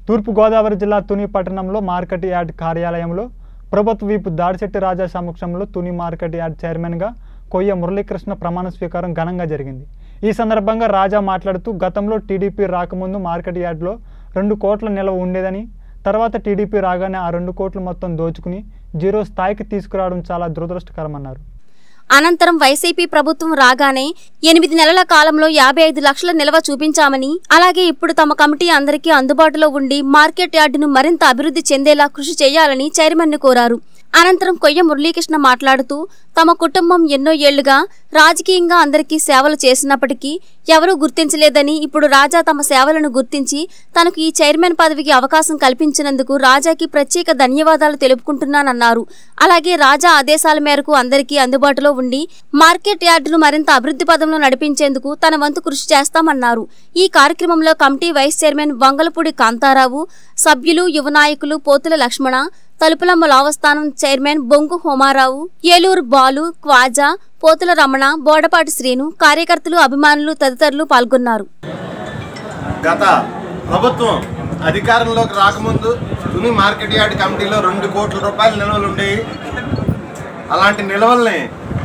తూర్పుగోదావరి జిల్లా తుని పట్టణంలో market yard కార్యాలయంలో ప్రభుత్వ వీపు దాడిశెట్టి రాజా సమక్షంలో తుని మార్కెట్ యార్డ్ చైర్మన్గా కొయ్య మురళీకృష్ణ ప్రమాణ స్వీకారం ఘనంగా జరిగింది ఈ సందర్భంగా రాజా మాట్లాడుతూ గతంలో టీడీపీ రాకముందు మార్కెట్ యార్డ్లో రెండు కోట్ల నిల్వ ఉండేదని తర్వాత టీడీపీ రాగానే ఆ రెండు కోట్లు మొత్తం దోచుకుని జీరో స్థాయికి తీసుకురావడం చాలా దురదృష్టకరమన్నారు అనంతరం వైసీపీ ప్రభుత్వం రాగానే ఎనిమిది నెలల కాలంలో యాభై ఐదు లక్షల నిల్వ చూపించామని అలాగే ఇప్పుడు తమ కమిటీ అందరికీ అందుబాటులో ఉండి మార్కెట్ యార్డును మరింత అభివృద్ధి చెందేలా కృషి చేయాలని చైర్మన్ కోరారు అనంతరం కొయ్య మురళీకృష్ణ మాట్లాడుతూ తమ కుటుంబం ఎన్నో ఏళ్లుగా రాజకీయంగా అందరికీ సేవలు చేసినప్పటికీ ఎవరూ గుర్తించలేదని ఇప్పుడు రాజా తమ సేవలను గుర్తించి తనకు ఈ చైర్మన్ పదవికి అవకాశం కల్పించినందుకు రాజాకి ప్రత్యేక ధన్యవాదాలు తెలుపుకుంటున్నానన్నారు అలాగే రాజా ఆదేశాల మేరకు అందరికీ అందుబాటులో ఉండి మార్కెట్ యార్డును మరింత అభివృద్ధి పదంలో నడిపించేందుకు తన వంతు కృషి చేస్తామన్నారు ఈ కార్యక్రమంలో committee vice chairman Vangalapudi Kanta Rao సభ్యులు యువ నాయకులు పోతుల లక్ష్మణ తలుపులమ్మ లావస్థానం చైర్మన్ బొంగు హోమారావు ఏలూరు బాలు క్వాజా పోతుల రమణ బోడపాటి శ్రీను కార్యకర్తలు అభిమానులు తదితరులు పాల్గొన్నారు గత ప్రభుత్వం అధికారంలోకి రాకముందు తుని మార్కెట్ యార్డ్ కమిటీలో రెండు కోట్ల రూపాయల నిల్వలు ఉండేవి అలాంటి నిల్వల్ని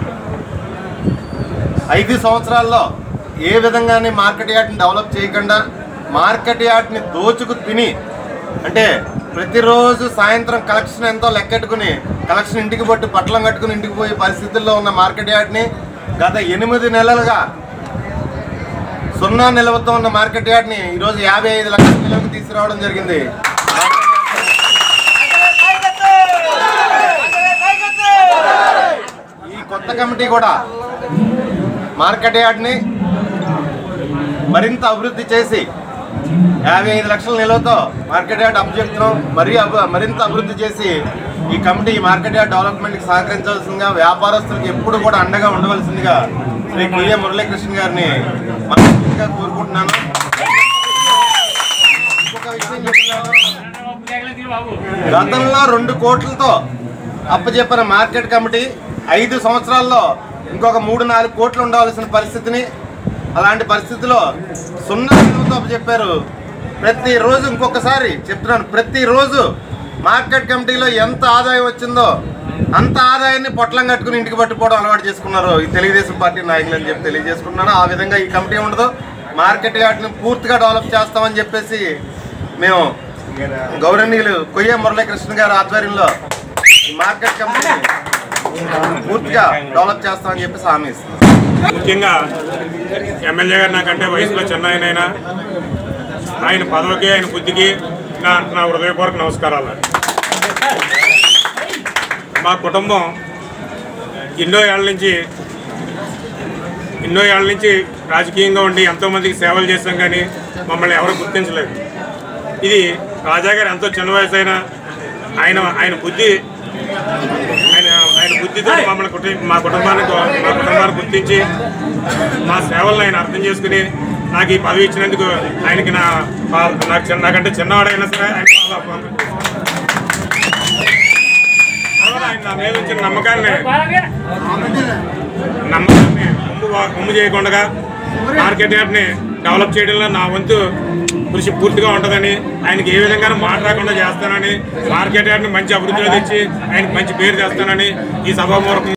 ఐదు సంవత్సరాల్లో ఏ విధంగానే మార్కెట్ యార్డ్ని డెవలప్ చేయకుండా మార్కెట్ యార్డ్ని దోచుకు తిని అంటే ప్రతిరోజు సాయంత్రం కలెక్షన్ ఎంతో లెక్కెట్టుకుని కలెక్షన్ ఇంటికి పట్టి పట్లం కట్టుకుని ఇంటికి పోయే పరిస్థితుల్లో ఉన్న మార్కెట్ యార్డ్ని గత ఎనిమిది నెలలుగా సున్నా నిల్వతో ఉన్న మార్కెట్ యార్డ్ని ఈరోజు యాభై ఐదు లక్షల నిల్వకు తీసుకురావడం జరిగింది ఈ కొత్త కమిటీ కూడా మార్కెట్ యార్డ్ని మరింత అభివృద్ధి చేసి యాభై ఐదు లక్షల నిల్వతో మార్కెట్ యార్డ్ అభ్యర్థులను మరీ అభి- మరింత అభివృద్ధి చేసి ఈ కమిటీ ఈ మార్కెట్ యార్డ్ డెవలప్మెంట్కి సహకరించవలసిందిగా వ్యాపారస్తులకు ఎప్పుడు కూడా అండగా ఉండవలసిందిగా శ్రీ కొయ్య మురళీకృష్ణ గారిని మనస్ఫూర్తిగా కోరుకుంటున్నాను ఇంకొక విషయం చెప్తున్నాను గతంలో రెండు కోట్లతో అప్పచెప్పిన మార్కెట్ కమిటీ ఐదు సంవత్సరాల్లో ఇంకొక మూడు నాలుగు కోట్లు ఉండవలసిన పరిస్థితిని అలాంటి పరిస్థితిలో సున్నా నిలువతో అప్పచెప్పారు ప్రతిరోజు ఇంకొకసారి చెప్తున్నాను ప్రతిరోజు మార్కెట్ కమిటీలో ఎంత ఆదాయం వచ్చిందో అంత ఆదాయాన్ని పొట్లం కట్టుకుని ఇంటికి పట్టుకోవడం అలవాటు చేసుకున్నారు ఈ తెలుగుదేశం పార్టీ నాయకులు అని చెప్పి తెలియజేసుకుంటున్నాను ఆ విధంగా ఈ కమిటీ ఉండదు మార్కెట్ యార్డ్ని పూర్తిగా డెవలప్ చేస్తామని చెప్పేసి మేము గౌరవనీయులు కొయ్య మురళీకృష్ణ గారి ఆధ్వర్యంలో ఈ మార్కెట్ కమిటీ పూర్తిగా డెవలప్ చేస్తామని చెప్పేసి హామీ ఇస్తున్నాం ముఖ్యంగా ఎమ్మెల్యే గారు నాకంటే వయసులో చిన్న ఆయనైనా ఆయన పదవికి ఆయన బుద్ధికి నా నా హృదయపూర్వక నమస్కారాలు మా కుటుంబం ఎన్నో ఏళ్ళ నుంచి ఎన్నో ఏళ్ళ నుంచి రాజకీయంగా ఉండి ఎంతోమందికి సేవలు చేశాం కానీ మమ్మల్ని ఎవరు గుర్తించలేదు ఇది రాజా గారు ఎంతో చిన్న వయసు అయినా ఆయన ఆయన బుద్ధి ఆయన ఆయన బుద్ధితో మమ్మల్ని కుటుంబ మా కుటుంబానికి మా కుటుంబాన్ని గుర్తించి మా సేవలను ఆయన అర్థం చేసుకుని నాకు ఈ పదవి ఇచ్చినందుకు ఆయనకి నా పా- నాకు చిన్న నాకంటే చిన్నవాడైనా సరే ఆయన పాదాభివందనం తర్వాత ఆయన నా మీద ఉంచిన నమ్మకాన్ని నమ్మకాన్ని ఉమ్ము వా- ఉమ్ము చేయకుండా మార్కెట్ యార్డ్ని డెవలప్ చేయడంలో నా వంతు కృషి పూర్తిగా ఉంటుందని ఆయనకి ఏ విధంగా మాట రాకుండా చేస్తానని మార్కెట్ యార్డ్ని మంచి అభివృద్ధిలో తెచ్చి ఆయనకి మంచి పేరు తెస్తానని ఈ సభాపూర్వకంగా